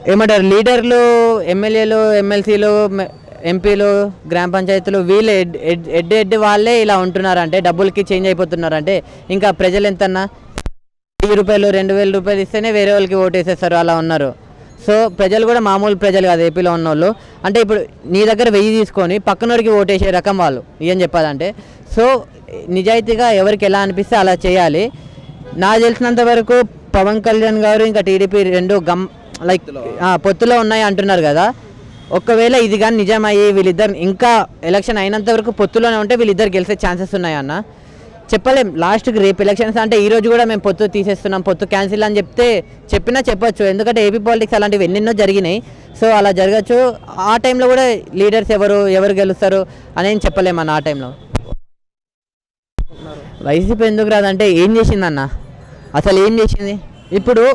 ఏమంటారు లీడర్లు ఎమ్మెల్యేలు ఎమ్మెల్సీలు ఎంపీలు గ్రామ పంచాయతీలు వీళ్ళు ఎడ్ ఎడ్ ఎడ్ ఎడ్ వాళ్ళే ఇలా ఉంటున్నారంటే డబ్బులకి చేంజ్ అయిపోతున్నారంటే ఇంకా ప్రజలు ఎంతన్నా వెయ్యి రూపాయలు రెండు వేల రూపాయలు ఇస్తేనే వేరే వాళ్ళకి ఓటేసేస్తారు అలా ఉన్నారు సో ప్రజలు కూడా మామూలు ప్రజలు కాదు ఏపీలో ఉన్నోళ్ళు అంటే ఇప్పుడు నీ దగ్గర వెయ్యి తీసుకొని పక్కనోడికి ఓటేసే రకం వాళ్ళు ఏం చెప్పాలంటే సో నిజాయితీగా ఎవరికి ఎలా అనిపిస్తే అలా చేయాలి నాకు తెలిసినంత వరకు పవన్ కళ్యాణ్ గారు ఇంకా టీడీపీ రెండు గమ్ లైక్ పొత్తులో ఉన్నాయి అంటున్నారు కదా ఒకవేళ ఇది కానీ నిజమయ్యి వీళ్ళిద్దరు ఇంకా ఎలక్షన్ అయినంత వరకు పొత్తులోనే ఉంటే వీళ్ళిద్దరు గెలిచే ఛాన్సెస్ ఉన్నాయన్న చెప్పలేం లాస్ట్కి రేపు ఎలక్షన్స్ అంటే ఈ రోజు కూడా మేము పొత్తు తీసేస్తున్నాం పొత్తు క్యాన్సిల్ అని చెప్తే చెప్పినా చెప్పొచ్చు ఎందుకంటే ఏపీ పాలిటిక్స్ అలాంటివి ఎన్నెన్నో జరిగినాయి సో అలా జరగచ్చు ఆ టైంలో కూడా లీడర్స్ ఎవరు ఎవరు గెలుస్తారు అనేది చెప్పలేమన్న ఆ టైంలో వైసీపీ ఎందుకు రాదంటే ఏం చేసిందన్న అసలు ఏం చేసింది ఇప్పుడు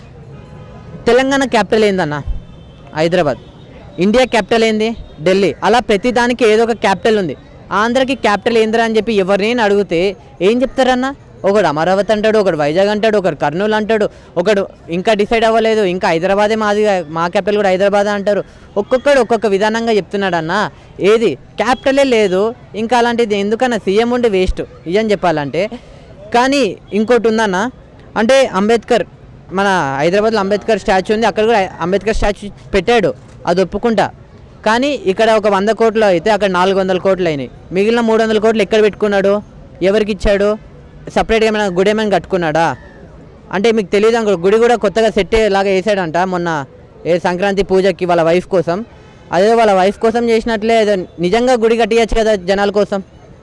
తెలంగాణ క్యాపిటల్ ఏందన్న హైదరాబాద్ ఇండియా క్యాపిటల్ ఏంది ఢిల్లీ అలా ప్రతి దానికి ఏదో ఒక క్యాపిటల్ ఉంది ఆంధ్రకి క్యాపిటల్ ఏందిరా అని చెప్పి ఎవరినైనా అడిగితే ఏం చెప్తారన్న ఒకడు అమరావతి అంటాడు ఒకడు వైజాగ్ అంటాడు ఒకడు కర్నూలు అంటాడు ఒకడు ఇంకా డిసైడ్ అవ్వలేదు ఇంకా హైదరాబాదే మాది మా క్యాపిటల్ కూడా హైదరాబాద్ అంటారు ఒక్కొక్కడు ఒక్కొక్క విధానంగా చెప్తున్నాడు అన్న ఏది క్యాపిటలే లేదు ఇంకా అలాంటిది ఎందుకన్నా సీఎం ఉండి వేస్ట్ ఇదని చెప్పాలంటే కానీ ఇంకోటి ఉందన్న అంటే అంబేద్కర్ మన హైదరాబాద్లో అంబేద్కర్ స్టాచ్యూ ఉంది అక్కడ కూడా అంబేద్కర్ స్టాచ్యూ పెట్టాడు అది ఒప్పుకుంటా కానీ ఇక్కడ ఒక వంద కోట్లు అయితే అక్కడ నాలుగు వందల కోట్లు అయినాయి మిగిలిన మూడు వందల కోట్లు ఎక్కడ పెట్టుకున్నాడు ఎవరికి ఇచ్చాడు సపరేట్గా ఏమైనా గుడి ఏమైనా కట్టుకున్నాడా అంటే మీకు తెలియదు అనుకో గుడి కూడా కొత్తగా సెట్ లాగా వేసాడంట మొన్న ఏ సంక్రాంతి పూజకి వాళ్ళ వైఫ్ కోసం అదే వాళ్ళ వైఫ్ కోసం చేసినట్లే ఏదో నిజంగా గుడి కట్టియచ్చు కదా జనాల కోసం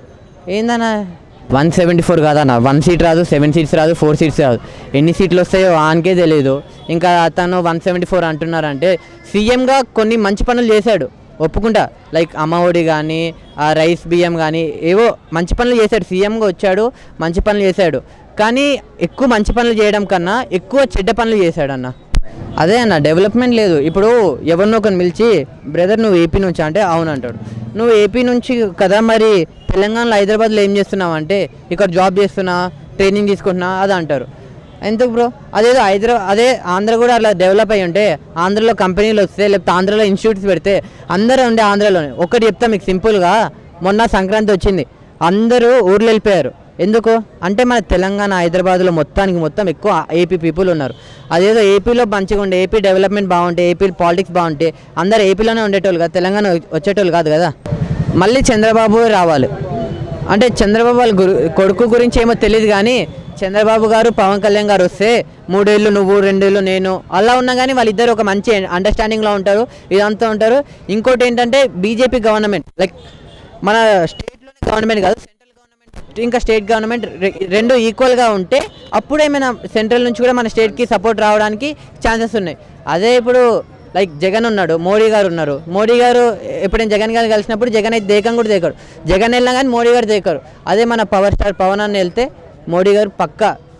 ఏందన్నా వన్ సెవెంటీ ఫోర్ కాదన్న వన్ సీట్ రాదు సెవెన్ సీట్స్ రాదు ఫోర్ సీట్స్ రాదు ఎన్ని సీట్లు వస్తాయో ఆనకే తెలియదు ఇంకా అతను వన్ సెవెంటీ ఫోర్ అంటున్నారంటే సీఎంగా కొన్ని మంచి పనులు చేశాడు ఒప్పుకుంటా లైక్ అమ్మఒడి కానీ ఆ రైస్ బియ్యం కానీ ఏవో మంచి పనులు చేశాడు సీఎంగా వచ్చాడు మంచి పనులు చేశాడు కానీ ఎక్కువ మంచి పనులు చేయడం కన్నా ఎక్కువ చెడ్డ పనులు చేశాడు అన్న అదే అన్న డెవలప్మెంట్ లేదు ఇప్పుడు ఎవరినో ఒకరిని పిలిచి బ్రదర్ నువ్వు ఏపీ నుంచి అంటే అవును అంటాడు నువ్వు ఏపీ నుంచి కదా మరి తెలంగాణలో హైదరాబాద్లో ఏం చేస్తున్నావు అంటే ఇక్కడ జాబ్ చేస్తున్నా ట్రైనింగ్ తీసుకుంటున్నా అది అంటారు ఎందుకు బ్రో అదేదో హైదరాబాద్ అదే ఆంధ్ర కూడా అలా డెవలప్ అయ్యి ఉంటే ఆంధ్రలో కంపెనీలు వస్తే లేకపోతే ఆంధ్రలో ఇన్స్టిట్యూట్స్ పెడితే అందరూ ఉండే ఆంధ్రలోనే ఒకటి చెప్తా మీకు సింపుల్గా మొన్న సంక్రాంతి వచ్చింది అందరూ ఊర్లు వెళ్ళిపోయారు ఎందుకు అంటే మన తెలంగాణ హైదరాబాద్లో మొత్తానికి మొత్తం ఎక్కువ ఏపీ పీపుల్ ఉన్నారు అదేదో ఏపీలో మంచిగా ఉండే ఏపీ డెవలప్మెంట్ బాగుంటే ఏపీ పాలిటిక్స్ బాగుంటే అందరు ఏపీలోనే ఉండేటోళ్ళు కదా తెలంగాణ వచ్చేటోళ్ళు కాదు కదా మళ్ళీ చంద్రబాబు రావాలి అంటే చంద్రబాబు వాళ్ళ గురు కొడుకు గురించి ఏమో తెలియదు కానీ చంద్రబాబు గారు పవన్ కళ్యాణ్ గారు వస్తే మూడేళ్ళు నువ్వు రెండేళ్ళు నేను అలా ఉన్నా కానీ వాళ్ళిద్దరు ఒక మంచి అండర్స్టాండింగ్లో ఉంటారు ఇదంతా ఉంటారు ఇంకోటి ఏంటంటే బీజేపీ గవర్నమెంట్ లైక్ మన స్టేట్లోనే గవర్నమెంట్ కాదు సెంట్రల్ గవర్నమెంట్ ఇంకా స్టేట్ గవర్నమెంట్ రె- రెండు ఈక్వల్గా ఉంటే అప్పుడు ఏమైనా సెంట్రల్ నుంచి కూడా మన స్టేట్కి సపోర్ట్ రావడానికి ఛాన్సెస్ ఉన్నాయి అదే ఇప్పుడు లైక్ జగన్ ఉన్నాడు మోడీ గారు ఉన్నారు మోడీ గారు ఎప్పుడైనా జగన్ గారు కలిసినప్పుడు జగన్ అయితే దేకం కూడా దేకరు జగన్ వెళ్ళినా కానీ మోడీ గారు దేకరు అదే మన పవర్ స్టార్ పవన్ అన్న వెళ్తే మోడీ గారు పక్క